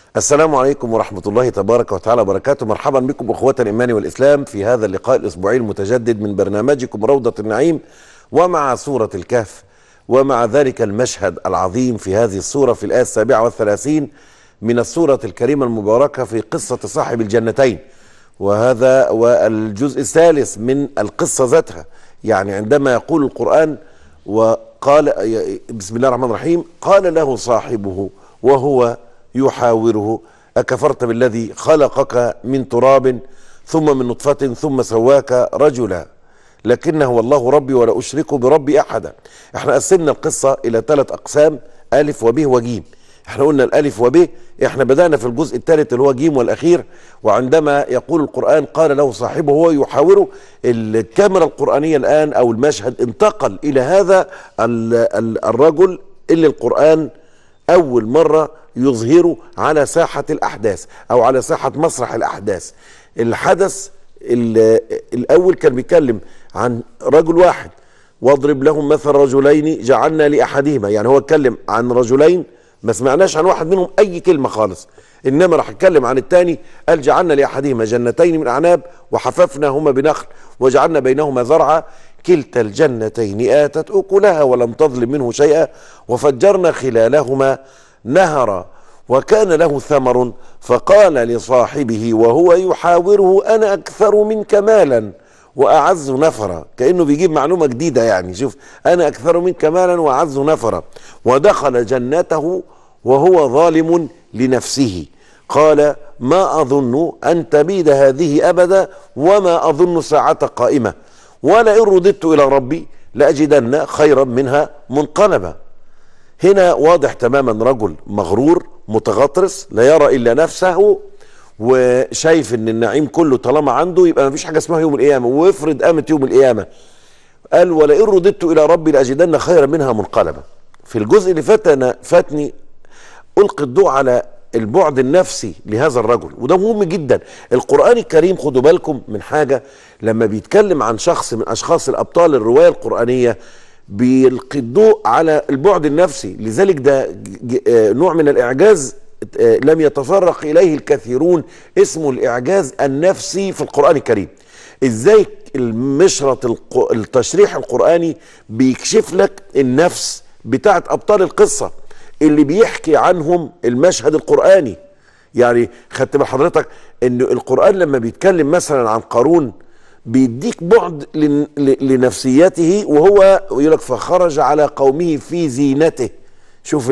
السلام عليكم ورحمة الله تبارك وتعالى وبركاته مرحبا بكم أخوة الإيمان والإسلام في هذا اللقاء الأسبوعي المتجدد من برنامجكم روضة النعيم ومع سورة الكهف ومع ذلك المشهد العظيم في هذه السورة في الآية السابعة والثلاثين من السورة الكريمة المباركة في قصة صاحب الجنتين وهذا والجزء الثالث من القصة ذاتها يعني عندما يقول القرآن وقال بسم الله الرحمن الرحيم قال له صاحبه وهو يحاوره أكفرت بالذي خلقك من تراب ثم من نطفة ثم سواك رجلا لكنه والله ربي ولا أشرك بربي أحدا احنا قسمنا القصة إلى ثلاث أقسام ألف وب وجيم احنا قلنا الألف وب احنا بدأنا في الجزء الثالث اللي هو جيم والأخير وعندما يقول القرآن قال له صاحبه هو يحاوره الكاميرا القرآنية الآن أو المشهد انتقل إلى هذا الرجل اللي القرآن أول مرة يظهره على ساحة الأحداث أو على ساحة مسرح الأحداث الحدث الأول كان بيتكلم عن رجل واحد واضرب لهم مثل رجلين جعلنا لأحدهما يعني هو اتكلم عن رجلين ما سمعناش عن واحد منهم أي كلمة خالص إنما راح اتكلم عن الثاني قال جعلنا لأحدهما جنتين من أعناب وحففناهما بنخل وجعلنا بينهما زرعا كلتا الجنتين آتت أكلها ولم تظلم منه شيئا وفجرنا خلالهما نهرا وكان له ثمر فقال لصاحبه وهو يحاوره أنا أكثر منك مالا وأعز نفرا كأنه بيجيب معلومة جديدة يعني شوف أنا أكثر منك مالا وأعز نفرا ودخل جنته وهو ظالم لنفسه قال ما أظن أن تبيد هذه أبدا وما أظن ساعة قائمة ولئن رددت إلى ربي لأجدن خيرا منها منقلبا هنا واضح تماما رجل مغرور متغطرس لا يرى إلا نفسه وشايف ان النعيم كله طالما عنده يبقى ما فيش حاجه اسمها يوم القيامه وافرض قامت يوم القيامه قال ولئن رددت الى ربي لاجدن خيرا منها منقلبا في الجزء اللي فات انا فاتني القي الضوء على البعد النفسي لهذا الرجل وده مهم جدا القرآن الكريم خدوا بالكم من حاجة لما بيتكلم عن شخص من أشخاص الأبطال الرواية القرآنية بيلقي الضوء على البعد النفسي لذلك ده نوع من الإعجاز لم يتفرق إليه الكثيرون اسمه الإعجاز النفسي في القرآن الكريم ازاي المشرط التشريح القرآني بيكشف لك النفس بتاعت أبطال القصة اللي بيحكي عنهم المشهد القرآني يعني خدت بال حضرتك ان القرآن لما بيتكلم مثلا عن قارون بيديك بعد لنفسيته وهو يقول لك فخرج على قومه في زينته شوف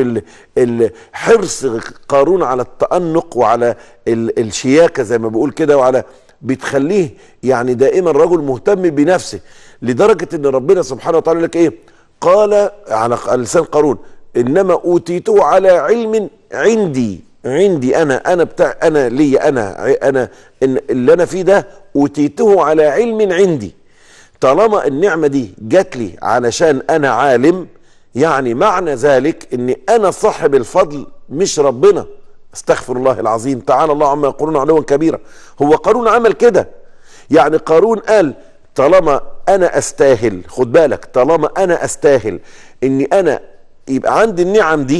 الحرص قارون على التأنق وعلى الشياكة زي ما بقول كده وعلى بتخليه يعني دائما رجل مهتم بنفسه لدرجة ان ربنا سبحانه وتعالى لك ايه قال على لسان قارون انما اوتيته على علم عندي عندي انا انا بتاع انا لي انا انا إن اللي انا فيه ده اوتيته على علم عندي طالما النعمه دي جات لي علشان انا عالم يعني معنى ذلك اني انا صاحب الفضل مش ربنا استغفر الله العظيم تعالى الله عما يقولون علوا كبيرا هو قارون عمل كده يعني قارون قال طالما انا استاهل خد بالك طالما انا استاهل اني انا يبقى عندي النعم دي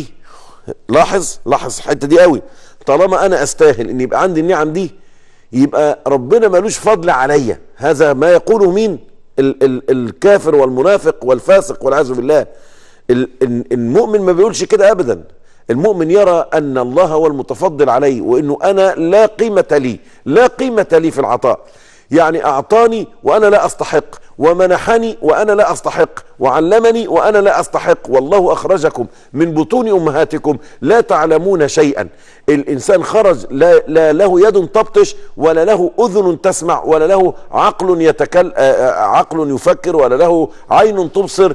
لاحظ لاحظ الحته دي قوي طالما انا استاهل ان يبقى عندي النعم دي يبقى ربنا ملوش فضل عليا هذا ما يقوله مين ال ال الكافر والمنافق والفاسق والعياذ بالله المؤمن ما بيقولش كده ابدا المؤمن يرى ان الله هو المتفضل عليه وانه انا لا قيمه لي لا قيمه لي في العطاء يعني اعطاني وانا لا استحق ومنحني وانا لا استحق وعلمني وانا لا استحق والله اخرجكم من بطون امهاتكم لا تعلمون شيئا الانسان خرج لا, لا له يد تبطش ولا له اذن تسمع ولا له عقل يتكل عقل يفكر ولا له عين تبصر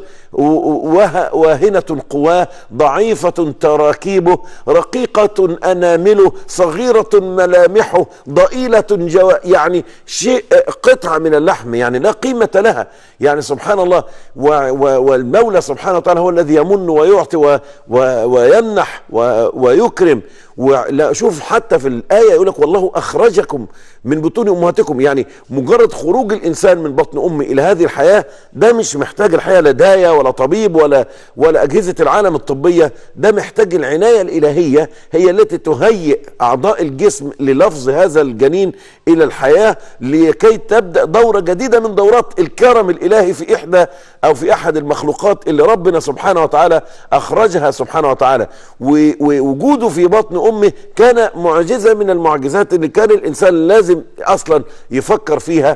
واهنة قواه ضعيفة تراكيبه رقيقة أنامله صغيرة ملامحه ضئيلة جوا يعني شيء قطعة من اللحم يعني لا قيمة له كلها يعني سبحان الله و و والمولى سبحانه وتعالى هو الذي يمن ويعطي و و ويمنح و ويكرم ولا شوف حتى في الآية يقول لك والله أخرجكم من بطون أمهاتكم يعني مجرد خروج الإنسان من بطن أمه إلى هذه الحياة ده مش محتاج الحياة لا داية ولا طبيب ولا ولا أجهزة العالم الطبية ده محتاج العناية الإلهية هي التي تهيئ أعضاء الجسم للفظ هذا الجنين إلى الحياة لكي تبدأ دورة جديدة من دورات الكرم الإلهي في إحدى أو في أحد المخلوقات اللي ربنا سبحانه وتعالى أخرجها سبحانه وتعالى ووجوده في بطن امه كان معجزه من المعجزات اللي كان الانسان لازم اصلا يفكر فيها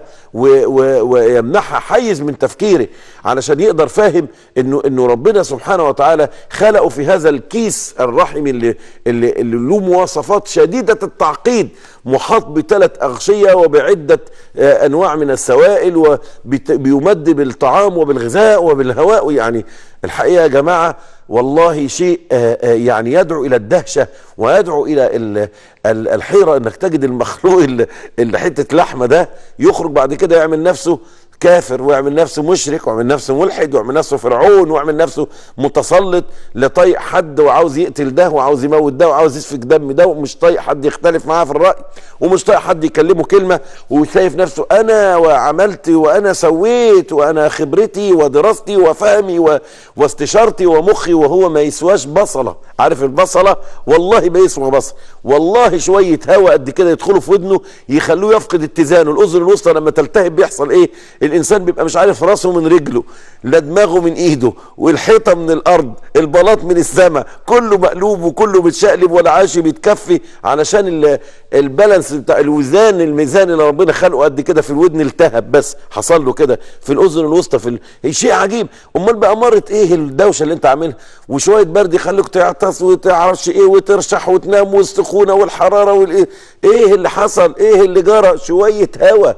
ويمنحها حيز من تفكيره علشان يقدر فاهم انه انه ربنا سبحانه وتعالى خلقه في هذا الكيس الرحمي اللي اللي, اللي له مواصفات شديده التعقيد محاط بثلاث اغشيه وبعده انواع من السوائل وبيمد بالطعام وبالغذاء وبالهواء يعني الحقيقه يا جماعه والله شيء يعني يدعو الى الدهشه ويدعو الى الحيره انك تجد المخلوق اللي حته لحمه ده يخرج بعد كده يعمل نفسه كافر ويعمل نفسه مشرك ويعمل نفسه ملحد ويعمل نفسه فرعون ويعمل نفسه متسلط لطيق حد وعاوز يقتل ده وعاوز يموت ده وعاوز يسفك دم ده ومش طايق حد يختلف معاه في الرأي ومش طايق حد يكلمه كلمة وشايف نفسه أنا وعملت وأنا سويت وأنا خبرتي ودراستي وفهمي و... واستشارتي ومخي وهو ما يسواش بصلة عارف البصلة والله ما يسوى بصل والله شوية هوا قد كده يدخلوا في ودنه يخلوه يفقد اتزانه الأذن الوسطى لما تلتهب بيحصل إيه الانسان بيبقى مش عارف راسه من رجله لا دماغه من ايده والحيطه من الارض البلاط من السماء كله مقلوب وكله متشقلب ولا عاشي بيتكفي علشان البالانس بتاع الوزان الميزان اللي ربنا خلقه قد كده في الودن التهب بس حصل له كده في الاذن الوسطى في ال... شيء عجيب امال بقى مرت ايه الدوشه اللي انت عاملها وشويه برد يخليك تعطس وتعرفش ايه وترشح وتنام والسخونه والحراره والايه ايه اللي حصل ايه اللي جرى شويه هوا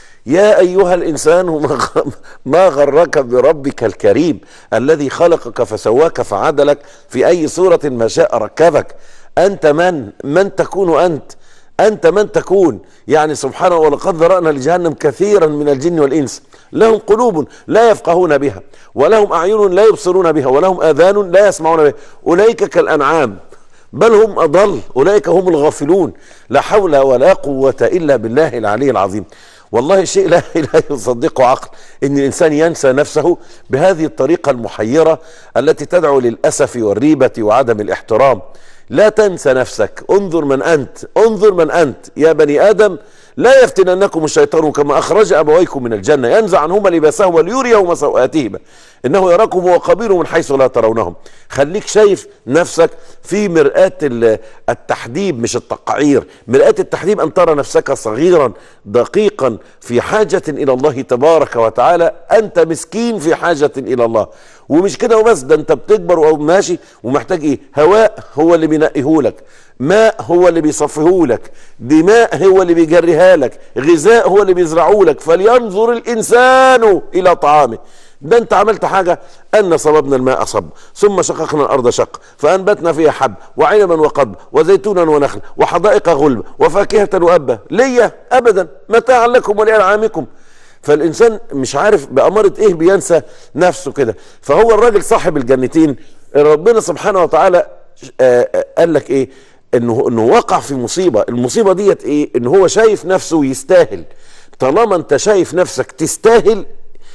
يا أيها الإنسان ما غرك بربك الكريم الذي خلقك فسواك فعدلك في أي صورة ما شاء ركبك أنت من من تكون أنت أنت من تكون يعني سبحانه ولقد ذرأنا لجهنم كثيرا من الجن والإنس لهم قلوب لا يفقهون بها ولهم أعين لا يبصرون بها ولهم آذان لا يسمعون بها أولئك كالأنعام بل هم أضل أولئك هم الغافلون لا حول ولا قوة إلا بالله العلي العظيم والله شيء لا لا يصدقه عقل ان الانسان ينسى نفسه بهذه الطريقه المحيره التي تدعو للاسف والريبه وعدم الاحترام لا تنسى نفسك انظر من انت انظر من انت يا بني ادم لا يفتننكم الشيطان كما اخرج ابويكم من الجنه ينزع عنهما لباسهما ليريهما سوءاتهما انه يراكم هو قبيل من حيث لا ترونهم خليك شايف نفسك في مرآة التحديب مش التقعير مرآة التحديب ان ترى نفسك صغيرا دقيقا في حاجة الى الله تبارك وتعالى انت مسكين في حاجة الى الله ومش كده وبس ده انت بتكبر او ماشي ومحتاج ايه هواء هو اللي بينقيهولك ماء هو اللي بيصفهولك دماء هو اللي بيجريها لك غذاء هو اللي بيزرعه لك فلينظر الانسان الى طعامه ده انت عملت حاجة أن صببنا الماء صب ثم شققنا الأرض شق فأنبتنا فيها حب وعنبا وقضب وزيتونا ونخل وحدائق غلب وفاكهة وأبا ليا أبدا متاعا لكم ولأنعامكم فالإنسان مش عارف بأمارة إيه بينسى نفسه كده فهو الراجل صاحب الجنتين ربنا سبحانه وتعالى قال لك إيه انه انه وقع في مصيبه المصيبه ديت ايه ان هو شايف نفسه يستاهل طالما انت شايف نفسك تستاهل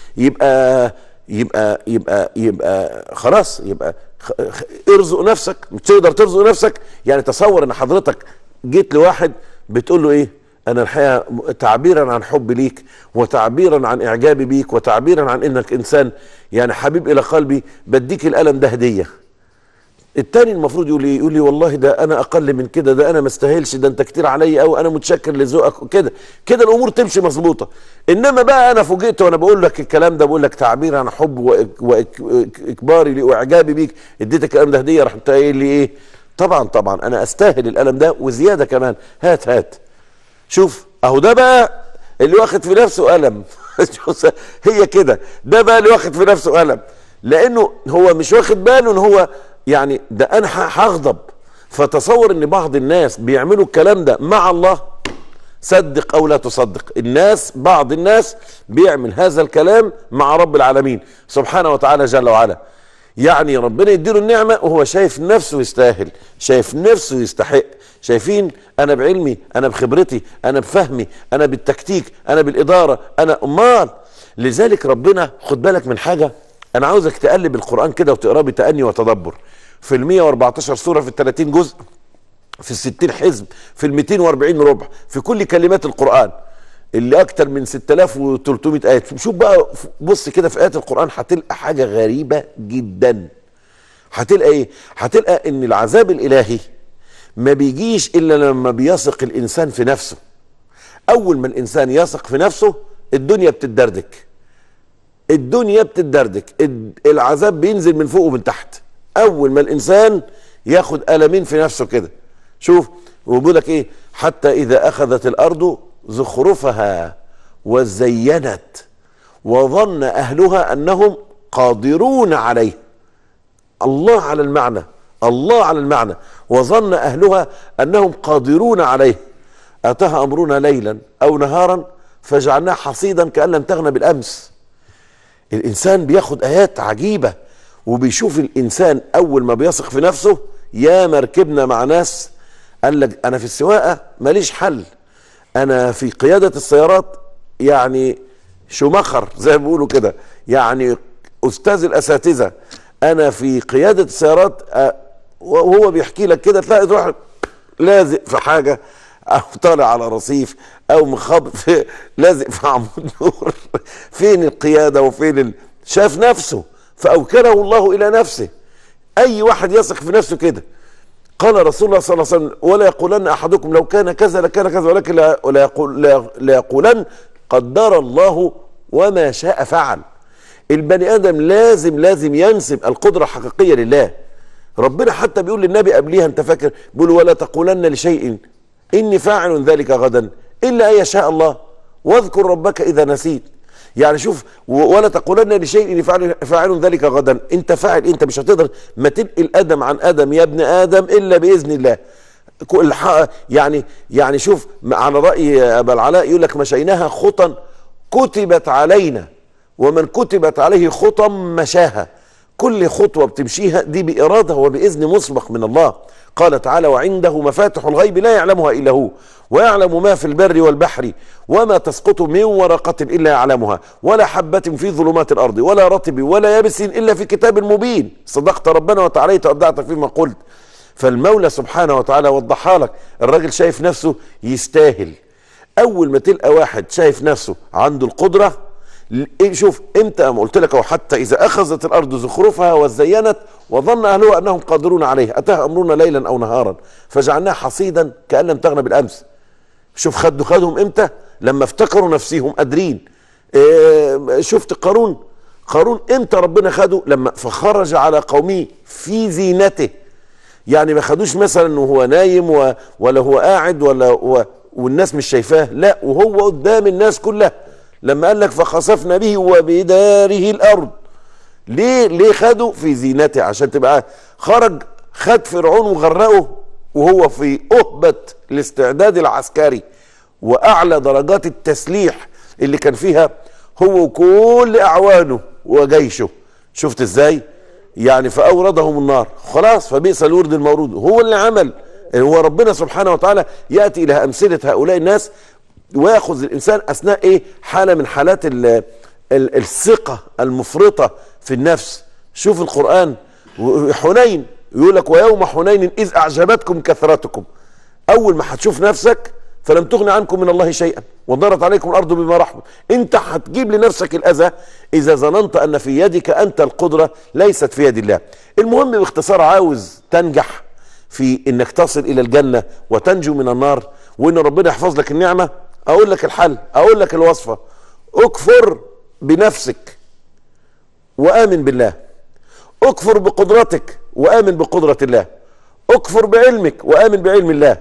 يبقى يبقى يبقى يبقى خلاص يبقى ارزق نفسك مش تقدر ترزق نفسك يعني تصور ان حضرتك جيت لواحد بتقول له ايه انا الحقيقه تعبيرا عن حبي ليك وتعبيرا عن اعجابي بيك وتعبيرا عن انك انسان يعني حبيب الى قلبي بديك القلم ده هديه التاني المفروض يقول لي يقول لي والله ده انا اقل من كده ده انا ما استاهلش ده انت كتير عليا قوي انا متشكر لذوقك كده كده الامور تمشي مظبوطه انما بقى انا فوجئت وانا بقول لك الكلام ده بقول لك تعبير عن حب واكباري واعجابي بيك اديتك الكلام ده هديه رحت قايل لي ايه طبعا طبعا انا استاهل القلم ده وزياده كمان هات هات شوف اهو ده بقى اللي واخد في نفسه قلم هي كده ده بقى اللي واخد في نفسه قلم لانه هو مش واخد باله ان هو يعني ده انا هغضب فتصور ان بعض الناس بيعملوا الكلام ده مع الله صدق او لا تصدق الناس بعض الناس بيعمل هذا الكلام مع رب العالمين سبحانه وتعالى جل وعلا يعني ربنا يديله النعمة وهو شايف نفسه يستاهل شايف نفسه يستحق شايفين انا بعلمي انا بخبرتي انا بفهمي انا بالتكتيك انا بالادارة انا امال لذلك ربنا خد بالك من حاجة انا عاوزك تقلب القرآن كده وتقراه بتأني وتدبر في ال 114 سورة في ال 30 جزء في ال 60 حزب في ال 240 ربع في كل كلمات القرآن اللي اكتر من 6300 ايه شوف بقى بص كده في ايات القران هتلقى حاجه غريبه جدا هتلقى ايه هتلقى ان العذاب الالهي ما بيجيش الا لما بيثق الانسان في نفسه اول ما الانسان يثق في نفسه الدنيا بتدردك الدنيا بتدردك العذاب بينزل من فوق ومن تحت اول ما الانسان ياخد المين في نفسه كده شوف وبيقول لك ايه حتى اذا اخذت الارض زخرفها وزينت وظن اهلها انهم قادرون عليه الله على المعنى الله على المعنى وظن اهلها انهم قادرون عليه اتاها امرنا ليلا او نهارا فجعلناه حصيدا كان لم تغنى بالامس الانسان بياخد ايات عجيبه وبيشوف الانسان اول ما بيثق في نفسه يا مركبنا مع ناس قال لك انا في السواقه ماليش حل انا في قياده السيارات يعني شمخر زي ما بيقولوا كده يعني استاذ الاساتذه انا في قياده السيارات وهو بيحكي لك كده تلاقي تروح لازق في حاجه او طالع على رصيف او مخبط في لازق في عمود نور فين القياده وفين ال... شاف نفسه فاوكله الله الى نفسه اي واحد يثق في نفسه كده قال رسول الله صلى الله عليه وسلم ولا يقولن احدكم لو كان كذا لكان كذا ولكن لا, لا, يقول لا يقولن قدر الله وما شاء فعل البني ادم لازم لازم ينسب القدره الحقيقيه لله ربنا حتى بيقول للنبي قبليها انت فاكر بيقول ولا تقولن لشيء اني فاعل ذلك غدا الا ان يشاء الله واذكر ربك اذا نسيت يعني شوف ولا تقولن لشيء اني فاعل, فاعل ذلك غدا انت فاعل انت مش هتقدر ما تنقل ادم عن ادم يا ابن ادم الا باذن الله يعني يعني شوف على راي ابا العلاء يقول لك مشيناها خطا كتبت علينا ومن كتبت عليه خطا مشاها كل خطوه بتمشيها دي باراده وباذن مسبق من الله قال تعالى وعنده مفاتح الغيب لا يعلمها الا هو ويعلم ما في البر والبحر وما تسقط من ورقة إلا يعلمها ولا حبة في ظلمات الأرض ولا رطب ولا يابس إلا في كتاب مبين صدقت ربنا وتعاليت وأبدعت فيما قلت فالمولى سبحانه وتعالى وضحها لك الراجل شايف نفسه يستاهل أول ما تلقى واحد شايف نفسه عنده القدرة شوف امتى قلت لك حتى اذا اخذت الارض زخرفها وزينت وظن اهلها انهم قادرون عليه اتاها امرنا ليلا او نهارا فجعلناها حصيدا كان لم تغن بالامس شوف خدوا خدهم امتى لما افتكروا نفسهم قادرين اه شفت قارون قارون امتى ربنا خده لما فخرج على قومه في زينته يعني ما خدوش مثلا وهو نايم و ولا هو قاعد ولا و والناس مش شايفاه لا وهو قدام الناس كلها لما قال لك فخسفنا به وبداره الارض ليه ليه خده في زينته عشان تبقى خرج خد فرعون وغرقه وهو في أهبة الاستعداد العسكري وأعلى درجات التسليح اللي كان فيها هو وكل أعوانه وجيشه شفت ازاي يعني فأوردهم النار خلاص فبئس الورد المورود هو اللي عمل هو ربنا سبحانه وتعالى يأتي إلى أمثلة هؤلاء الناس ويأخذ الإنسان أثناء إيه حالة من حالات ال ال الثقة المفرطة في النفس شوف القرآن حنين يقول لك ويوم حنين إذ أعجبتكم كثرتكم أول ما هتشوف نفسك فلم تغن عنكم من الله شيئا وضرت عليكم الأرض بما رحمت أنت هتجيب لنفسك الأذى إذا ظننت أن في يدك أنت القدرة ليست في يد الله المهم باختصار عاوز تنجح في انك تصل الى الجنة وتنجو من النار وان ربنا يحفظ لك النعمة اقول لك الحل اقول لك الوصفة اكفر بنفسك وامن بالله اكفر بقدرتك وامن بقدرة الله اكفر بعلمك وامن بعلم الله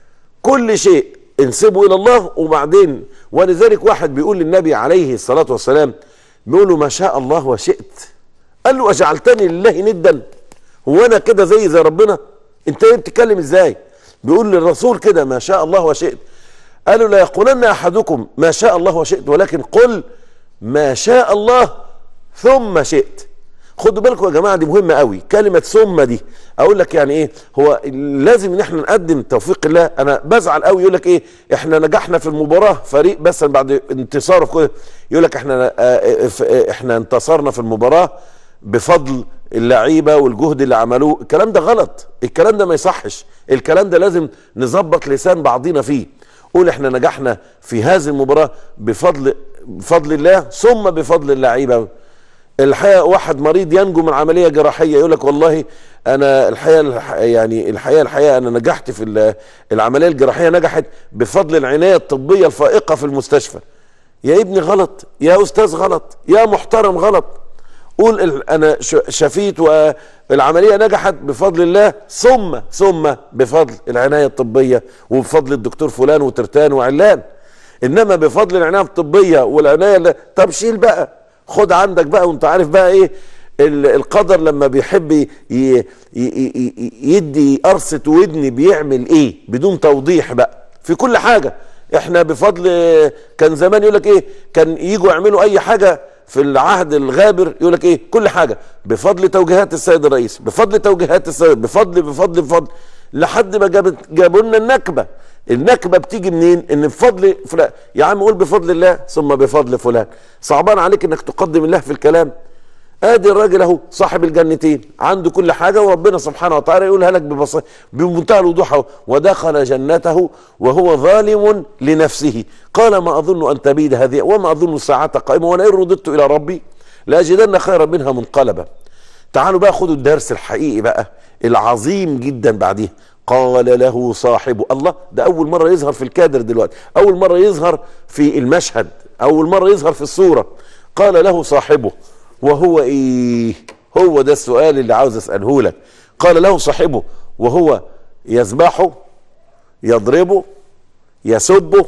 كل شيء انسبه الى الله وبعدين ولذلك واحد بيقول للنبي عليه الصلاة والسلام بيقول له ما شاء الله وشئت قال له اجعلتني لله ندا هو انا كده زي زي ربنا انت ايه بتتكلم ازاي بيقول للرسول كده ما شاء الله وشئت قالوا لا يقولن احدكم ما شاء الله وشئت ولكن قل ما شاء الله ثم شئت خدوا بالكم يا جماعه دي مهمه قوي كلمه ثم دي اقول لك يعني ايه هو لازم ان احنا نقدم توفيق الله انا بزعل قوي يقول لك ايه احنا نجحنا في المباراه فريق بس بعد انتصاره في كل يقول لك احنا اه اه احنا انتصرنا في المباراه بفضل اللعيبه والجهد اللي عملوه الكلام ده غلط الكلام ده ما يصحش الكلام ده لازم نظبط لسان بعضينا فيه قول احنا نجحنا في هذه المباراه بفضل بفضل الله ثم بفضل اللعيبه الحقيقه واحد مريض ينجو من عمليه جراحيه يقول لك والله انا الحقيقه يعني الحقيقه الحقيقه انا نجحت في العمليه الجراحيه نجحت بفضل العنايه الطبيه الفائقه في المستشفى يا ابني غلط يا استاذ غلط يا محترم غلط قول انا شفيت والعمليه نجحت بفضل الله ثم ثم بفضل العنايه الطبيه وبفضل الدكتور فلان وترتان وعلان انما بفضل العنايه الطبيه والعنايه طب شيل بقى خد عندك بقى وانت عارف بقى ايه القدر لما بيحب يدي قرصة ودن بيعمل ايه بدون توضيح بقى في كل حاجة احنا بفضل كان زمان يقول لك ايه كان يجوا يعملوا اي حاجة في العهد الغابر يقول لك ايه كل حاجة بفضل توجيهات السيد الرئيس بفضل توجيهات السيد بفضل بفضل بفضل لحد ما جابت جابوا لنا النكبة النكبة بتيجي منين ان بفضل فلان يا عم قول بفضل الله ثم بفضل فلان صعبان عليك انك تقدم الله في الكلام ادي الراجل اهو صاحب الجنتين عنده كل حاجه وربنا سبحانه وتعالى يقولها لك ببساطه بمنتهى الوضوح ودخل جنته وهو ظالم لنفسه قال ما اظن ان تبيد هذه وما اظن الساعه قائمه ولئن رددت الى ربي لاجدن خيرا منها منقلبا تعالوا بقى خدوا الدرس الحقيقي بقى العظيم جدا بعديه قال له صاحبه الله ده اول مره يظهر في الكادر دلوقتي اول مره يظهر في المشهد اول مره يظهر في الصوره قال له صاحبه وهو ايه هو ده السؤال اللي عاوز اساله لك قال له صاحبه وهو يذبحه يضربه يسبه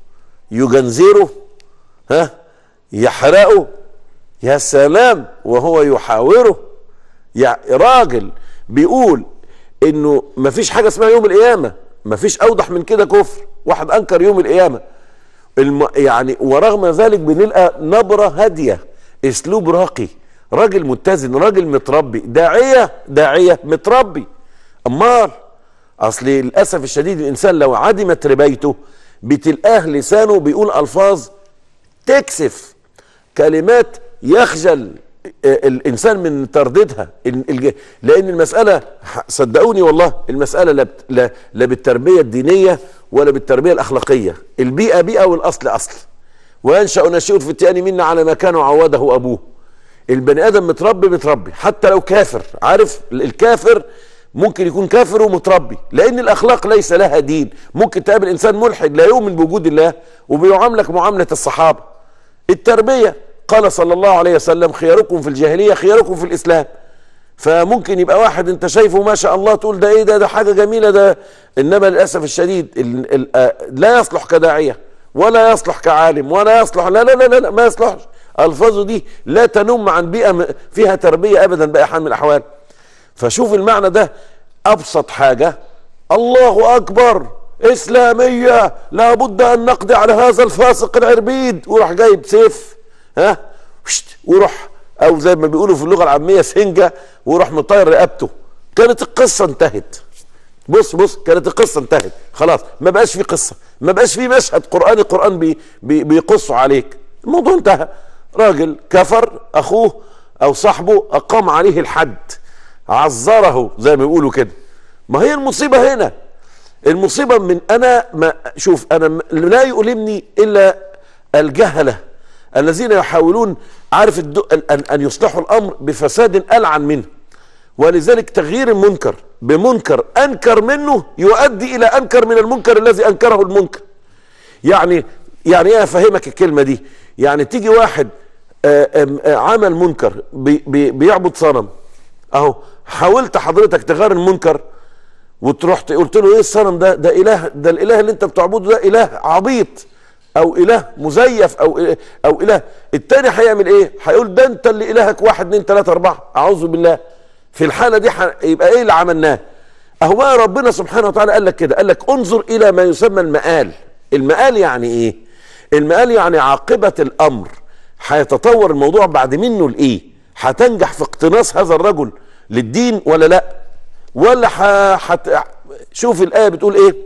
يجنزره ها يحرقه يا سلام وهو يحاوره يا راجل بيقول انه مفيش حاجه اسمها يوم القيامه مفيش اوضح من كده كفر واحد انكر يوم القيامه الم... يعني ورغم ذلك بنلقى نبره هاديه اسلوب راقي راجل متزن راجل متربي داعيه داعيه متربي امال اصل للاسف الشديد الانسان لو عدم تربيته بتلقاه لسانه بيقول الفاظ تكسف كلمات يخجل الانسان من ترديدها لان المساله صدقوني والله المساله لا لا, لا بالتربيه الدينيه ولا بالتربيه الاخلاقيه البيئه بيئه والاصل اصل وينشا نشيء في التاني منا على ما كان عوده ابوه البني ادم متربي متربي حتى لو كافر عارف الكافر ممكن يكون كافر ومتربي لان الاخلاق ليس لها دين ممكن تقابل انسان ملحد لا يؤمن بوجود الله وبيعاملك معامله الصحابه التربيه قال صلى الله عليه وسلم خياركم في الجاهليه خياركم في الاسلام فممكن يبقى واحد انت شايفه ما شاء الله تقول ده ايه ده ده حاجه جميله ده انما للاسف الشديد ال ال لا يصلح كداعيه ولا يصلح كعالم ولا يصلح لا لا لا, لا ما يصلحش الفاظه دي لا تنم عن بيئه فيها تربيه ابدا باي حال من الاحوال فشوف المعنى ده ابسط حاجه الله اكبر اسلاميه لابد ان نقضي على هذا الفاسق العربيد وراح جايب سيف ها وروح او زي ما بيقولوا في اللغه العاميه سنجه وروح مطير رقبته كانت القصه انتهت بص بص كانت القصه انتهت خلاص ما بقاش في قصه ما بقاش في مشهد قراني قران بي بي بيقصوا عليك الموضوع انتهى راجل كفر اخوه او صاحبه اقام عليه الحد عذره زي ما بيقولوا كده ما هي المصيبه هنا المصيبه من انا ما شوف انا لا يؤلمني الا الجهله الذين يحاولون عارف ان ان يصلحوا الامر بفساد العن منه ولذلك تغيير المنكر بمنكر انكر منه يؤدي الى انكر من المنكر الذي انكره المنكر يعني يعني ايه افهمك الكلمه دي يعني تيجي واحد عمل منكر بي بي بيعبد صنم اهو حاولت حضرتك تغير المنكر وتروح قلت له ايه الصنم ده ده اله ده الاله اللي انت بتعبده ده اله عبيط او اله مزيف او إله او اله التاني هيعمل ايه هيقول ده انت اللي الهك واحد اتنين تلاته اربعه اعوذ بالله في الحاله دي يبقى ايه اللي عملناه اهو بقى ربنا سبحانه وتعالى قال لك كده قال لك انظر الى ما يسمى المآل المآل يعني ايه المآل يعني عاقبة الامر هيتطور الموضوع بعد منه لايه هتنجح في اقتناص هذا الرجل للدين ولا لا ولا حت... شوف الآية بتقول ايه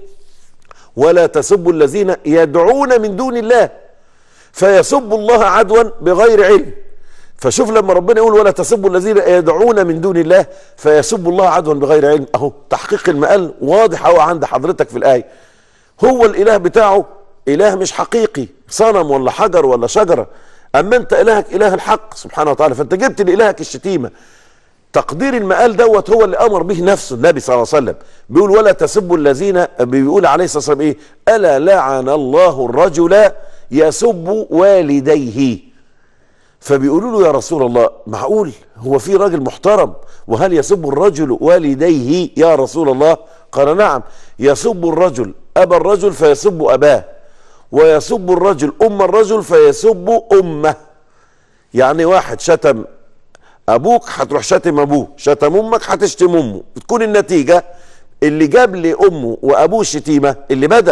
ولا تسبوا الذين يدعون من دون الله فيسبوا الله عدوا بغير علم فشوف لما ربنا يقول ولا تسبوا الذين يدعون من دون الله فيسبوا الله عدوا بغير علم اهو تحقيق المقال واضح اهو عند حضرتك في الايه هو الاله بتاعه اله مش حقيقي صنم ولا حجر ولا شجره اما انت الهك اله الحق سبحانه وتعالى فانت جبت لالهك الشتيمه تقدير المقال دوت هو اللي امر به نفسه النبي صلى الله عليه وسلم بيقول ولا تسبوا الذين بيقول عليه الصلاه والسلام ايه الا لعن الله الرجل يسب والديه فبيقولوا له يا رسول الله معقول هو في راجل محترم وهل يسب الرجل والديه يا رسول الله قال نعم يسب الرجل ابا الرجل فيسب اباه ويسب الرجل ام الرجل فيسب امه يعني واحد شتم ابوك هتروح شتم ابوه شتم امك هتشتم امه بتكون النتيجه اللي جاب لامه وابوه شتيمه اللي بدا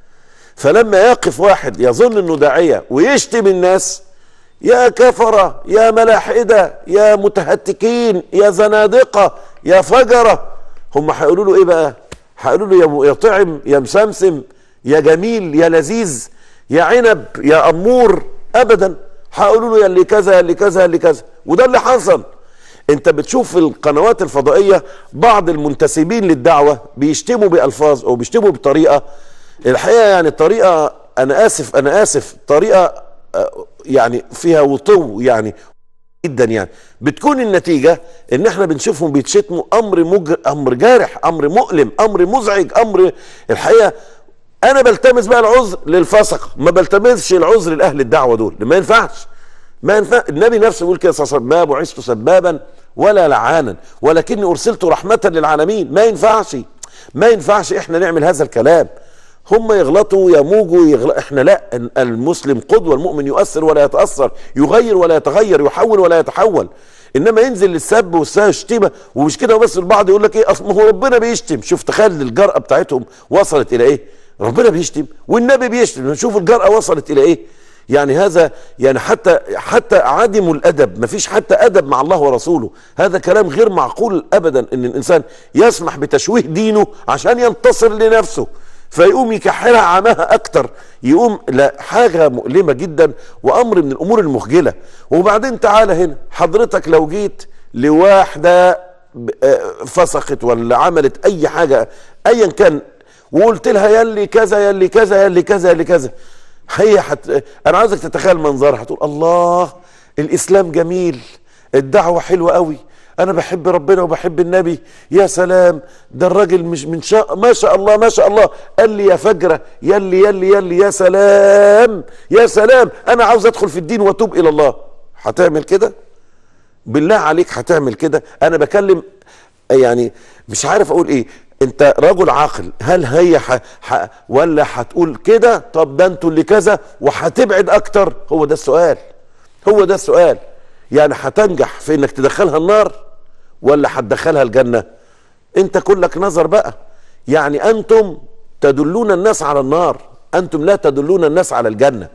فلما يقف واحد يظن انه داعيه ويشتم الناس يا كفره يا ملاحده يا متهتكين يا زنادقه يا فجره هم هيقولوا له ايه بقى هيقولوا له يا طعم يا مسمسم يا جميل يا لذيذ يا عنب يا امور ابدا هيقولوا له يا اللي كذا يا اللي كذا يا اللي كذا وده اللي حصل انت بتشوف في القنوات الفضائيه بعض المنتسبين للدعوه بيشتموا بالفاظ او بيشتموا بطريقه الحقيقه يعني طريقه انا اسف انا اسف طريقه يعني فيها وطو يعني جدا يعني بتكون النتيجه ان احنا بنشوفهم بيتشتموا امر مجر امر جارح امر مؤلم امر مزعج امر الحقيقه انا بلتمس بقى العذر للفسق ما بلتمسش العذر لاهل الدعوه دول ما ينفعش ما ينفع النبي نفسه يقول كده صلى الله عليه وسلم ما بعثت سبابا ولا لعانا ولكني ارسلت رحمه للعالمين ما ينفعش ما ينفعش احنا نعمل هذا الكلام هم يغلطوا يموجوا يغلط احنا لا المسلم قدوة المؤمن يؤثر ولا يتأثر يغير ولا يتغير يحول ولا يتحول انما ينزل للسب والشتيمه ومش كده بس البعض يقول لك ايه اصل هو ربنا بيشتم شوف تخيل الجرأه بتاعتهم وصلت الى ايه ربنا بيشتم والنبي بيشتم نشوف الجرأه وصلت الى ايه يعني هذا يعني حتى حتى عدموا الادب ما فيش حتى ادب مع الله ورسوله هذا كلام غير معقول ابدا ان الانسان يسمح بتشويه دينه عشان ينتصر لنفسه فيقوم يكحلها عماها اكتر يقوم لا حاجه مؤلمه جدا وامر من الامور المخجله وبعدين تعالى هنا حضرتك لو جيت لواحده فسخت ولا عملت اي حاجه ايا كان وقلت لها يلي كذا يلي كذا يلي كذا يلي كذا هي حت... انا عايزك تتخيل منظرها هتقول الله الاسلام جميل الدعوه حلوه قوي انا بحب ربنا وبحب النبي يا سلام ده الراجل مش من شاء ما شاء الله ما شاء الله قال لي يا فجره يلي يلي يلي يا سلام يا سلام انا عاوز ادخل في الدين واتوب الى الله هتعمل كده بالله عليك هتعمل كده انا بكلم يعني مش عارف اقول ايه انت رجل عاقل هل هي ح... ح... ولا هتقول كده طب ده انتوا اللي كذا وهتبعد اكتر هو ده السؤال هو ده السؤال يعني هتنجح في انك تدخلها النار ولا هتدخلها الجنه انت كلك نظر بقى يعني انتم تدلون الناس على النار انتم لا تدلون الناس على الجنه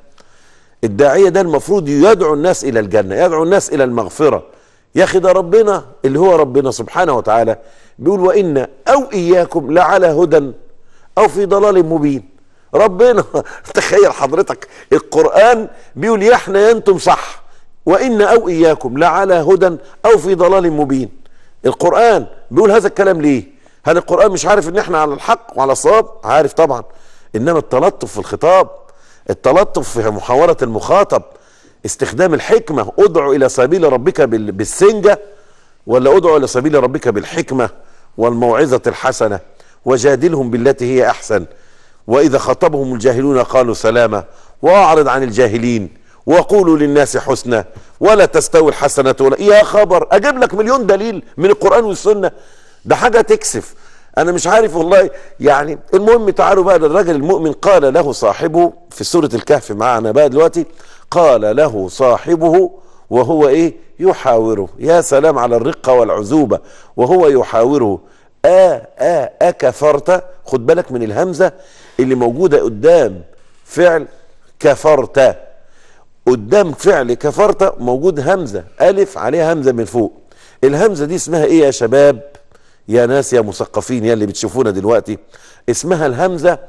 الداعيه ده المفروض يدعو الناس الى الجنه يدعو الناس الى المغفره يا اخي ده ربنا اللي هو ربنا سبحانه وتعالى بيقول وان او اياكم لعلى هدى او في ضلال مبين ربنا تخيل حضرتك القران بيقول يا احنا يا انتم صح وإن أو إياكم لعلى هدى أو في ضلال مبين القرآن بيقول هذا الكلام ليه هل القرآن مش عارف ان احنا على الحق وعلى الصواب عارف طبعا انما التلطف في الخطاب التلطف في محاورة المخاطب استخدام الحكمة ادعو الى سبيل ربك بالسنجة ولا ادعو الى سبيل ربك بالحكمة والموعظة الحسنة وجادلهم بالتي هي احسن واذا خطبهم الجاهلون قالوا سلاما واعرض عن الجاهلين وقولوا للناس حسنى ولا تستوي الحسنة ولا يا خبر اجيب لك مليون دليل من القرآن والسنة ده حاجة تكسف انا مش عارف والله يعني المهم تعالوا بقى للرجل المؤمن قال له صاحبه في سورة الكهف معنا بقى دلوقتي قال له صاحبه وهو ايه يحاوره يا سلام على الرقة والعزوبة وهو يحاوره آ آ أكفرت خد بالك من الهمزة اللي موجودة قدام فعل كفرت قدام فعل كفرت موجود همزة ألف عليها همزة من فوق الهمزة دي اسمها ايه يا شباب يا ناس يا مثقفين يا اللي بتشوفونا دلوقتي اسمها الهمزة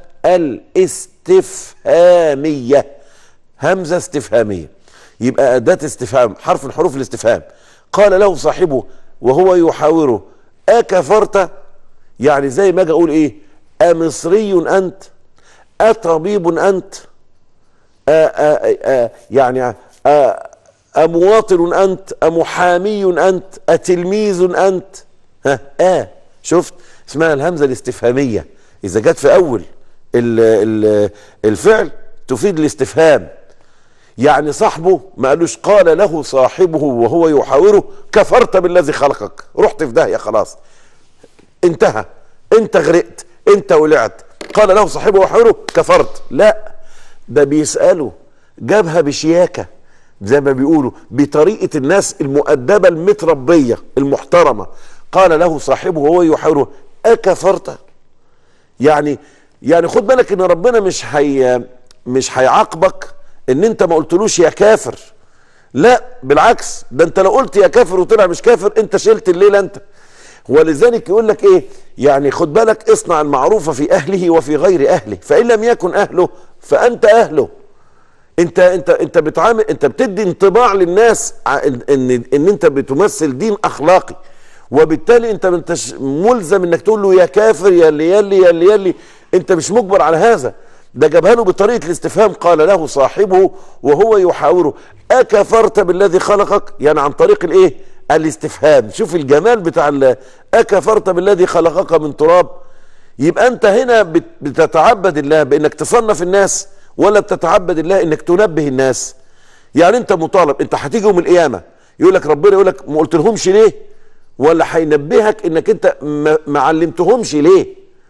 الاستفهامية همزة استفهامية يبقى أداة استفهام حرف من حروف الاستفهام قال له صاحبه وهو يحاوره أكفرت يعني زي ما اجي اقول ايه أمصري أنت أطبيب أنت أ أ أ يعني أ أمواطن أنت أمحامي أنت أتلميذ أنت ها آه شفت اسمها الهمزة الاستفهامية إذا جت في أول ال ال الفعل تفيد الاستفهام يعني صاحبه ما قالوش قال له صاحبه وهو يحاوره كفرت بالذي خلقك رحت في داهية خلاص انتهى انت غرقت انت ولعت قال له صاحبه وحوره كفرت لا ده بيسأله جابها بشياكة زي ما بيقولوا بطريقة الناس المؤدبة المتربية المحترمة قال له صاحبه وهو يحاوره أكفرت يعني يعني خد بالك ان ربنا مش هي مش هيعاقبك ان انت ما قلتلوش يا كافر لا بالعكس ده انت لو قلت يا كافر وطلع مش كافر انت شلت الليله انت ولذلك يقول لك ايه يعني خد بالك اصنع المعروف في اهله وفي غير اهله فان لم يكن اهله فانت اهله انت انت انت بتعامل انت بتدي انطباع للناس ان ان, إن انت بتمثل دين اخلاقي وبالتالي انت انت ملزم انك تقول له يا كافر يا اللي يلي يا اللي يلي انت مش مجبر على هذا ده جابها له بطريقه الاستفهام قال له صاحبه وهو يحاوره اكفرت بالذي خلقك يعني عن طريق الايه الاستفهام شوف الجمال بتاع اكفرت بالذي خلقك من تراب يبقى انت هنا بتتعبد الله بانك تصنف الناس ولا بتتعبد الله انك تنبه الناس يعني انت مطالب انت هتيجي يوم القيامه يقول لك ربنا يقول لك ما قلت لهمش ليه ولا هينبهك انك انت ما علمتهمش ليه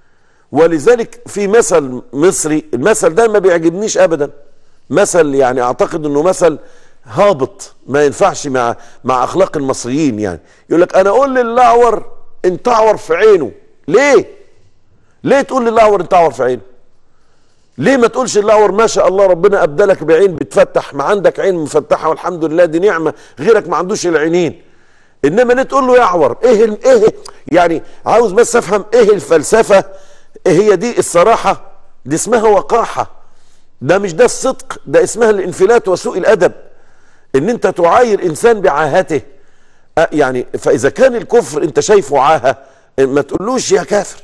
ولذلك في مثل مصري المثل ده ما بيعجبنيش ابدا مثل يعني اعتقد انه مثل هابط ما ينفعش مع مع اخلاق المصريين يعني يقول لك انا اقول للاعور انت اعور في عينه ليه ليه تقول للاعور انت اعور في عينه ليه ما تقولش الاعور ما شاء الله ربنا ابدلك بعين بتفتح ما عندك عين مفتحه والحمد لله دي نعمه غيرك ما عندوش العينين انما ليه تقول له يعور ايه ايه يعني عاوز بس افهم ايه الفلسفه إيه هي دي الصراحه دي اسمها وقاحه ده مش ده الصدق ده اسمها الانفلات وسوء الادب ان انت تعاير انسان بعاهته يعني فاذا كان الكفر انت شايفه عاهه ما تقولوش يا كافر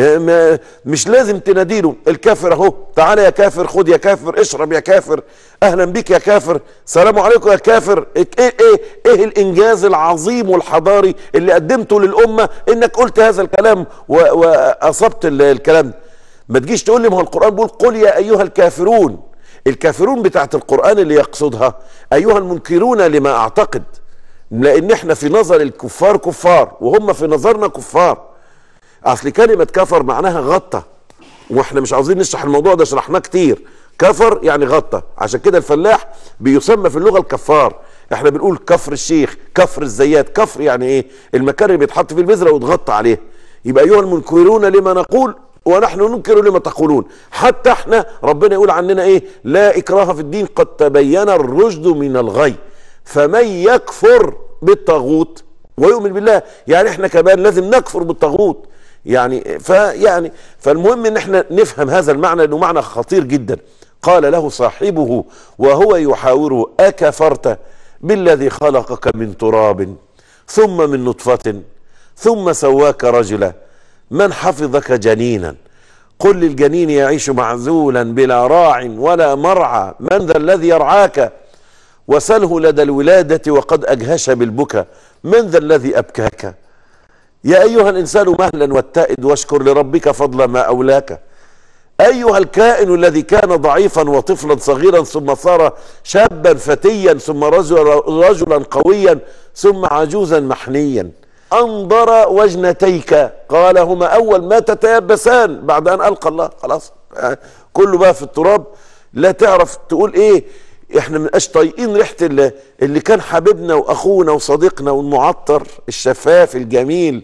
مش لازم تناديله الكافر اهو تعالى يا كافر خد يا كافر اشرب يا كافر اهلا بيك يا كافر سلام عليكم يا كافر ايه ايه ايه الانجاز العظيم والحضاري اللي قدمته للامه انك قلت هذا الكلام واصبت الكلام ما تجيش تقول لي ما هو القران بيقول قل يا ايها الكافرون الكافرون بتاعت القرآن اللي يقصدها أيها المنكرون لما أعتقد لأن احنا في نظر الكفار كفار وهم في نظرنا كفار أصل كلمة كفر معناها غطى واحنا مش عاوزين نشرح الموضوع ده شرحناه كتير كفر يعني غطى عشان كده الفلاح بيسمى في اللغة الكفار احنا بنقول كفر الشيخ كفر الزيات كفر يعني ايه المكان اللي بيتحط فيه البذرة ويتغطى عليه يبقى أيها المنكرون لما نقول ونحن ننكر لما تقولون حتى احنا ربنا يقول عننا ايه لا اكراه في الدين قد تبين الرشد من الغي فمن يكفر بالطاغوت ويؤمن بالله يعني احنا كمان لازم نكفر بالطاغوت يعني فيعني فالمهم ان احنا نفهم هذا المعنى لانه معنى خطير جدا قال له صاحبه وهو يحاوره اكفرت بالذي خلقك من تراب ثم من نطفه ثم سواك رجلا من حفظك جنينا قل للجنين يعيش معزولا بلا راع ولا مرعى من ذا الذي يرعاك وسله لدى الولادة وقد أجهش بالبكى من ذا الذي أبكاك يا أيها الإنسان مهلا والتائد واشكر لربك فضل ما أولاك أيها الكائن الذي كان ضعيفا وطفلا صغيرا ثم صار شابا فتيا ثم رجلا, رجلا قويا ثم عجوزا محنيا انظر وجنتيك قال هما اول ما تتيبسان بعد ان القى الله خلاص كله بقى في التراب لا تعرف تقول ايه احنا من طايقين ريحه اللي, اللي كان حبيبنا واخونا وصديقنا والمعطر الشفاف الجميل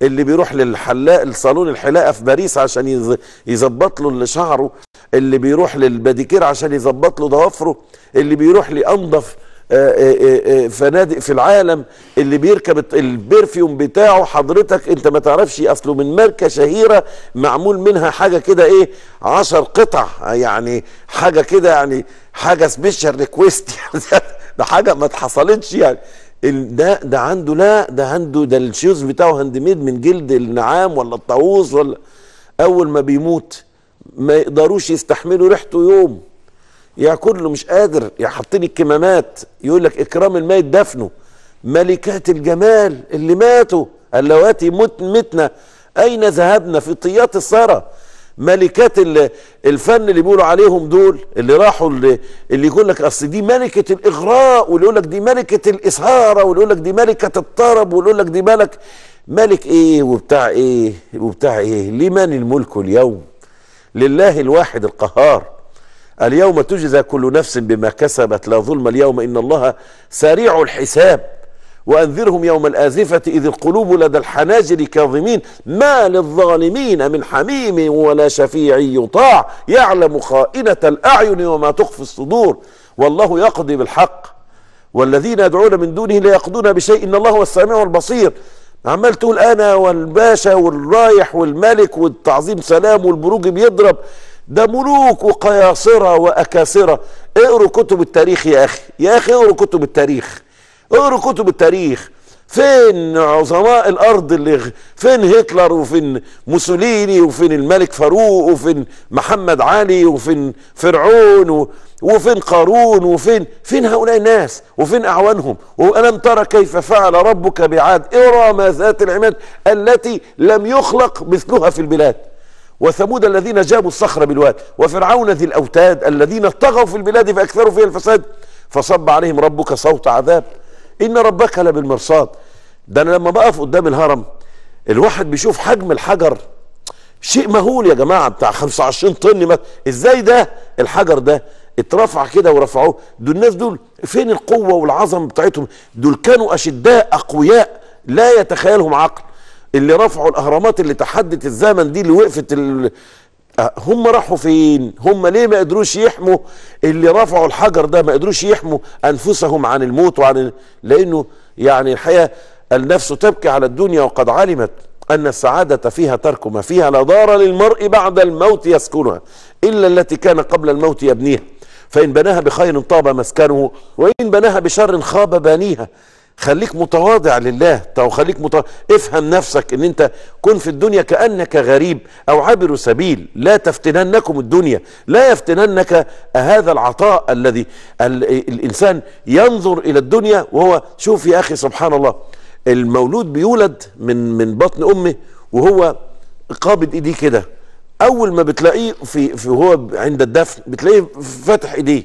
اللي بيروح للحلاق الصالون الحلاقه في باريس عشان يظبط له اللي شعره اللي بيروح للباديكير عشان يظبط له ضوافره اللي بيروح لانظف فنادق في العالم اللي بيركب البرفيوم بتاعه حضرتك انت ما تعرفش اصله من ماركه شهيره معمول منها حاجه كده ايه عشر قطع يعني حاجه كده يعني حاجه سبيشال ريكويست ده حاجه ما اتحصلتش يعني ده ده عنده لا ده عنده ده الشوز بتاعه هاند ميد من جلد النعام ولا الطاووس ولا اول ما بيموت ما يقدروش يستحملوا ريحته يوم يا كله مش قادر يا حاطين الكمامات يقول لك اكرام الميت دفنه ملكات الجمال اللي ماتوا اللواتي مت متنا اين ذهبنا في طيات الثرى ملكات الفن اللي بيقولوا عليهم دول اللي راحوا اللي, اللي يقول لك اصل دي ملكه الاغراء واللي يقول لك دي ملكه الاثاره واللي يقول لك دي ملكه الطرب واللي يقول لك دي ملك ملك ايه وبتاع ايه وبتاع ايه لمن الملك اليوم لله الواحد القهار اليوم تجزى كل نفس بما كسبت لا ظلم اليوم ان الله سريع الحساب وانذرهم يوم الازفه اذ القلوب لدى الحناجر كاظمين ما للظالمين من حميم ولا شفيع يطاع يعلم خائنه الاعين وما تخفي الصدور والله يقضي بالحق والذين يدعون من دونه لا يقضون بشيء ان الله هو السميع البصير عمال تقول انا والباشا والرايح والملك والتعظيم سلام والبروج بيضرب ده ملوك وقياصرة وأكاسرة اقروا كتب التاريخ يا أخي يا أخي اقروا كتب التاريخ اقروا كتب التاريخ فين عظماء الارض اللي فين هتلر وفين موسوليني وفين الملك فاروق وفين محمد علي وفين فرعون وفين قارون وفين فين هؤلاء الناس وفين اعوانهم والم ترى كيف فعل ربك بعاد ارم ذات العماد التي لم يخلق مثلها في البلاد وثمود الذين جابوا الصخر بالواد وفرعون ذي الاوتاد الذين طغوا في البلاد فاكثروا فيها الفساد فصب عليهم ربك صوت عذاب ان ربك لبالمرصاد ده انا لما بقف قدام الهرم الواحد بيشوف حجم الحجر شيء مهول يا جماعه بتاع 25 طن مثلا ازاي ده الحجر ده اترفع كده ورفعوه دول الناس دول فين القوه والعظمه بتاعتهم دول كانوا اشداء اقوياء لا يتخيلهم عقل اللي رفعوا الاهرامات اللي تحدت الزمن دي اللي وقفت ال... هم راحوا فين هم ليه ما قدروش يحموا اللي رفعوا الحجر ده ما قدروش يحموا انفسهم عن الموت وعن لانه يعني الحقيقه النفس تبكي على الدنيا وقد علمت ان السعاده فيها ترك ما فيها لا دار للمرء بعد الموت يسكنها الا التي كان قبل الموت يبنيها فان بناها بخير طاب مسكنه وان بناها بشر خاب بانيها خليك متواضع لله او خليك متواضع افهم نفسك ان انت كن في الدنيا كانك غريب او عبر سبيل لا تفتننكم الدنيا لا يفتننك هذا العطاء الذي الانسان ينظر الى الدنيا وهو شوف يا اخي سبحان الله المولود بيولد من من بطن امه وهو قابض ايديه كده اول ما بتلاقيه في, في هو عند الدفن بتلاقيه فاتح ايديه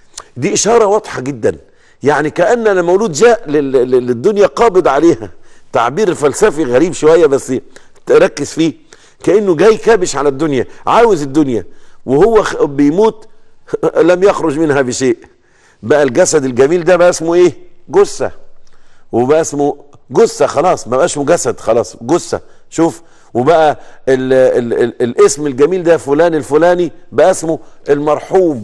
دي اشاره واضحه جدا يعني كأن المولود جاء للدنيا قابض عليها تعبير الفلسفي غريب شوية بس ركز فيه كأنه جاي كابش على الدنيا عاوز الدنيا وهو بيموت لم يخرج منها بشيء بقى الجسد الجميل ده بقى اسمه ايه جثة وبقى اسمه جثة خلاص ما بقاش جسد خلاص جثة شوف وبقى ال ال ال الاسم الجميل ده فلان الفلاني بقى اسمه المرحوم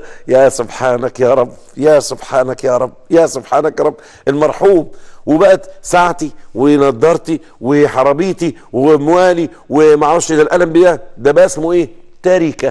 يا سبحانك يا رب يا سبحانك يا رب يا سبحانك يا رب المرحوم وبقت ساعتي ونضارتي وحرابيتي وموالي ومعرفش ده القلم ده ده بقى اسمه ايه تركه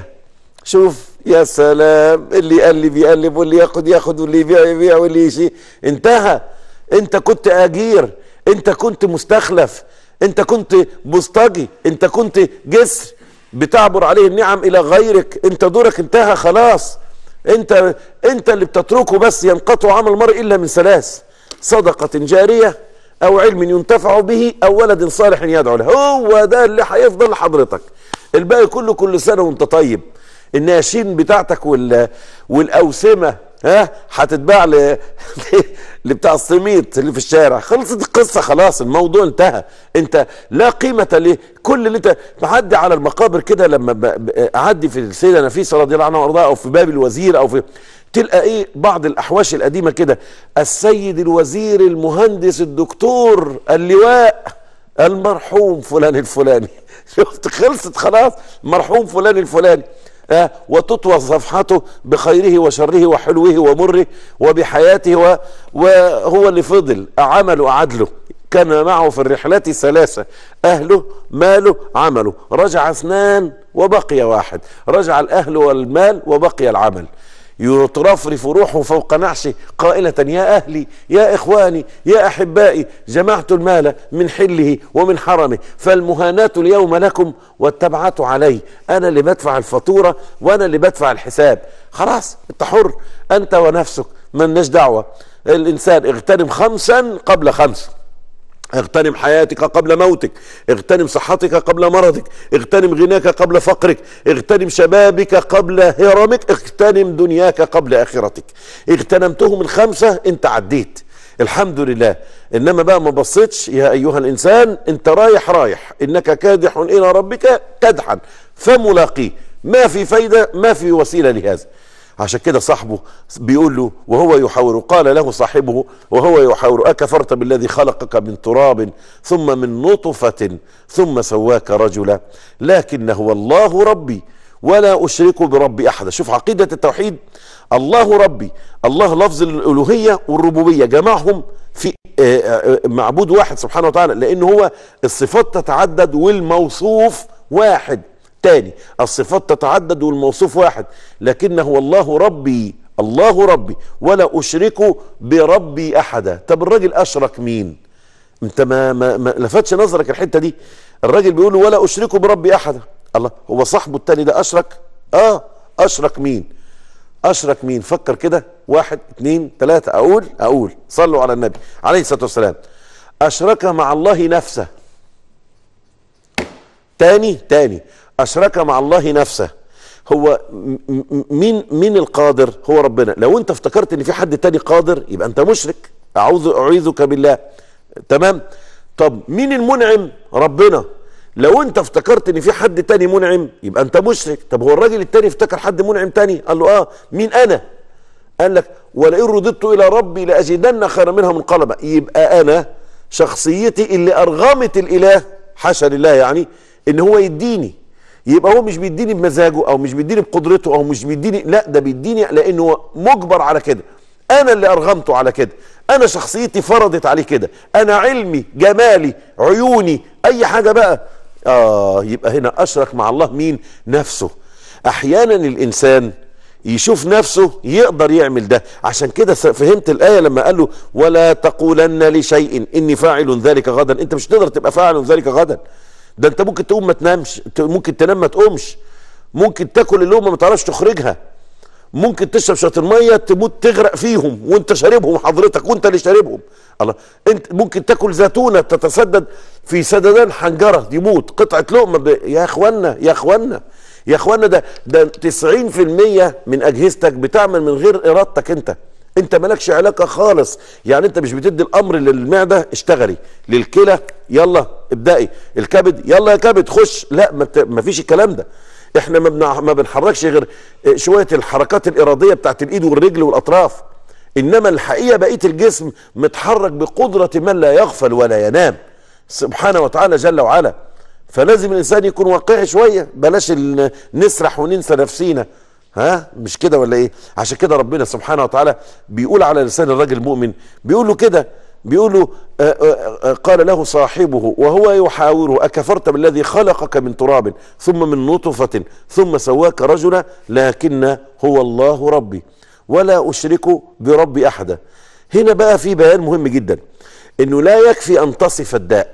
شوف يا سلام اللي يقلب يقلب واللي ياخد ياخد واللي يبيع يبيع واللي يشي انتهى انت كنت اجير انت كنت مستخلف انت كنت بوسطجي انت كنت جسر بتعبر عليه النعم الى غيرك انت دورك انتهى خلاص انت انت اللي بتتركه بس ينقطع عمل المرء الا من ثلاث صدقه جاريه او علم ينتفع به او ولد صالح يدعو له هو ده اللي هيفضل لحضرتك الباقي كله كل سنه وانت طيب الناشين بتاعتك وال والاوسمه ها هتتباع ل... لبتاع السميط اللي في الشارع خلصت القصه خلاص الموضوع انتهى انت لا قيمه ليه كل اللي انت بعدي على المقابر كده لما ب... ب... اعدي في السيده نفيسه رضي الله عنها وارضاها او في باب الوزير او في تلقى ايه بعض الاحواش القديمه كده السيد الوزير المهندس الدكتور اللواء المرحوم فلان الفلاني شفت خلصت خلاص مرحوم فلان الفلاني آه وتطوى صفحته بخيره وشره وحلوه ومره وبحياته و وهو اللي فضل عمله عدله كان معه في الرحلات ثلاثة أهله ماله عمله رجع اثنان وبقي واحد رجع الأهل والمال وبقي العمل يترفرف روحه فوق نعشه قائلة يا أهلي يا إخواني يا أحبائي جمعت المال من حله ومن حرمه فالمهانات اليوم لكم والتبعات علي أنا اللي بدفع الفاتورة وأنا اللي بدفع الحساب خلاص أنت حر أنت ونفسك من دعوة الإنسان اغتنم خمسا قبل خمس اغتنم حياتك قبل موتك اغتنم صحتك قبل مرضك اغتنم غناك قبل فقرك اغتنم شبابك قبل هرمك اغتنم دنياك قبل اخرتك اغتنمتهم الخمسة انت عديت الحمد لله انما بقى ما بصيتش يا ايها الانسان انت رايح رايح انك كادح الى ربك كدحا فملاقيه ما في فايدة ما في وسيلة لهذا عشان كده صاحبه بيقول له وهو يحاور قال له صاحبه وهو يحاور أكفرت بالذي خلقك من تراب ثم من نطفة ثم سواك رجلا لكن هو الله ربي ولا أشرك بربي أحدا شوف عقيدة التوحيد الله ربي الله لفظ الألوهية والربوبية جمعهم في معبود واحد سبحانه وتعالى لأن هو الصفات تتعدد والموصوف واحد تاني الصفات تتعدد والموصوف واحد لكنه الله ربي الله ربي ولا أشرك بربي أحدا طب الراجل أشرك مين انت ما, ما, ما لفتش نظرك الحتة دي الراجل بيقول له ولا أشرك بربي أحدا الله هو صاحبه التاني ده أشرك اه أشرك مين أشرك مين فكر كده واحد اتنين تلاتة أقول أقول صلوا على النبي عليه الصلاة والسلام أشرك مع الله نفسه تاني تاني أشرك مع الله نفسه هو مين مين القادر هو ربنا لو انت افتكرت ان في حد تاني قادر يبقى انت مشرك اعوذ اعيذك بالله تمام طب مين المنعم ربنا لو انت افتكرت ان في حد تاني منعم يبقى انت مشرك طب هو الراجل التاني افتكر حد منعم تاني قال له اه مين انا قال لك ولئن رددت الى ربي لاجدن خيرا منها منقلبا يبقى انا شخصيتي اللي ارغمت الاله حاشا لله يعني ان هو يديني يبقى هو مش بيديني بمزاجه او مش بيديني بقدرته او مش بيديني لا ده بيديني لانه مجبر على كده انا اللي ارغمته على كده انا شخصيتي فرضت عليه كده انا علمي جمالي عيوني اي حاجه بقى اه يبقى هنا اشرك مع الله مين نفسه احيانا الانسان يشوف نفسه يقدر يعمل ده عشان كده فهمت الآية لما قال له ولا تقولن لشيء إني فاعل ذلك غدا أنت مش تقدر تبقى فاعل ذلك غدا ده انت ممكن تقوم ما تنامش ممكن تنام ما تقومش ممكن تاكل اللقمه ما تعرفش تخرجها ممكن تشرب شويه الميه تموت تغرق فيهم وانت شاربهم حضرتك وانت اللي شاربهم الله انت ممكن تاكل زيتونه تتسدد في سددان حنجره يموت قطعه لقمه ب... يا اخوانا يا اخوانا يا اخوانا ده ده 90% من اجهزتك بتعمل من غير ارادتك انت انت مالكش علاقه خالص يعني انت مش بتدي الامر للمعده اشتغلي للكلى يلا ابدأي الكبد يلا يا كبد خش لا ما فيش الكلام ده احنا ما, ما بنحركش غير شويه الحركات الاراديه بتاعت الايد والرجل والاطراف انما الحقيقه بقيه الجسم متحرك بقدره من لا يغفل ولا ينام سبحانه وتعالى جل وعلا فلازم الانسان يكون واقعي شويه بلاش نسرح وننسى نفسينا ها مش كده ولا ايه عشان كده ربنا سبحانه وتعالى بيقول على لسان الراجل المؤمن بيقول له كده بيقول له قال له صاحبه وهو يحاوره أكفرت بالذي خلقك من تراب ثم من نطفة ثم سواك رجلا لكن هو الله ربي ولا أشرك بربي أحدا هنا بقى في بيان مهم جدا انه لا يكفي ان تصف الداء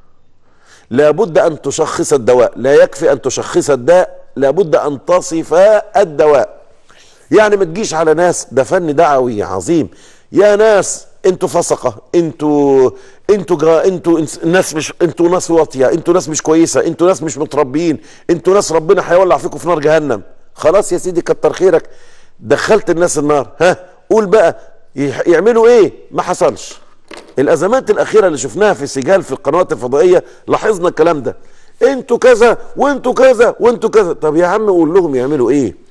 لابد ان تشخص الدواء لا يكفي ان تشخص الداء لابد ان تصف الدواء يعني ما تجيش على ناس ده فن دعوي عظيم يا ناس انتوا فسقه انتوا انتوا جا انتوا ناس مش انتوا ناس واطيه انتوا ناس مش كويسه انتوا ناس مش متربيين انتوا ناس ربنا هيولع فيكم في نار جهنم خلاص يا سيدي كتر خيرك دخلت الناس النار ها قول بقى يعملوا ايه ما حصلش الازمات الاخيره اللي شفناها في سجال في القنوات الفضائيه لاحظنا الكلام ده انتوا كذا وانتوا كذا وانتوا كذا طب يا عم قول لهم يعملوا ايه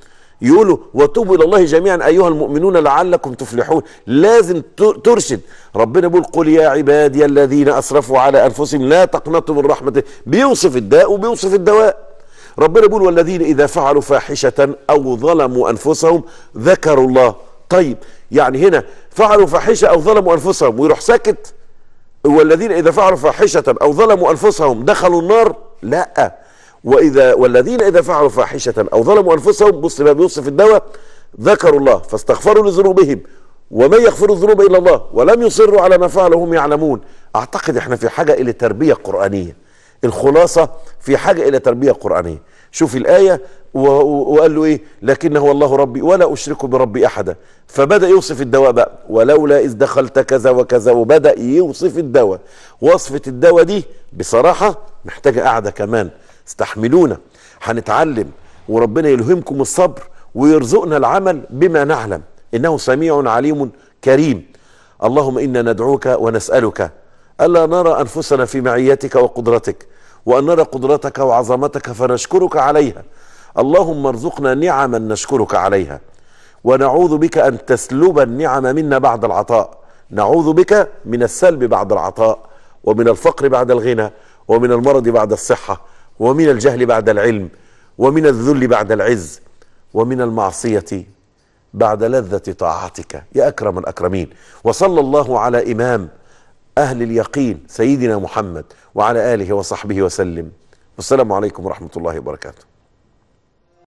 يقولوا وتوبوا الى الله جميعا ايها المؤمنون لعلكم تفلحون لازم ت- ترشد ربنا بيقول قل يا عبادي الذين اسرفوا على انفسهم لا تقنطوا من رحمه الله. بيوصف الداء وبيوصف الدواء ربنا بيقول والذين اذا فعلوا فاحشه او ظلموا انفسهم ذكروا الله طيب يعني هنا فعلوا فاحشه او ظلموا انفسهم ويروح ساكت والذين اذا فعلوا فاحشه او ظلموا انفسهم دخلوا النار لا واذا والذين اذا فعلوا فاحشه او ظلموا انفسهم بص بقى بيوصف الدواء ذكروا الله فاستغفروا لذنوبهم ومن يغفر الذنوب الا الله ولم يصروا على ما فعلوا هم يعلمون اعتقد احنا في حاجه الى تربيه قرانيه الخلاصه في حاجه الى تربيه قرانيه شوف الايه و- و- وقال له ايه لكنه هو الله ربي ولا اشرك بربي احدا فبدا يوصف الدواء بقى ولولا اذ دخلت كذا وكذا وبدا يوصف الدواء وصفه الدواء دي بصراحه محتاجه قاعده كمان استحملونا هنتعلم وربنا يلهمكم الصبر ويرزقنا العمل بما نعلم انه سميع عليم كريم اللهم انا ندعوك ونسالك الا نرى انفسنا في معيتك وقدرتك وان نرى قدرتك وعظمتك فنشكرك عليها اللهم ارزقنا نعما نشكرك عليها ونعوذ بك ان تسلب النعم منا بعد العطاء نعوذ بك من السلب بعد العطاء ومن الفقر بعد الغنى ومن المرض بعد الصحه ومن الجهل بعد العلم ومن الذل بعد العز ومن المعصيه بعد لذة طاعتك يا أكرم الأكرمين وصلى الله على إمام أهل اليقين سيدنا محمد وعلى آله وصحبه وسلم والسلام عليكم ورحمة الله وبركاته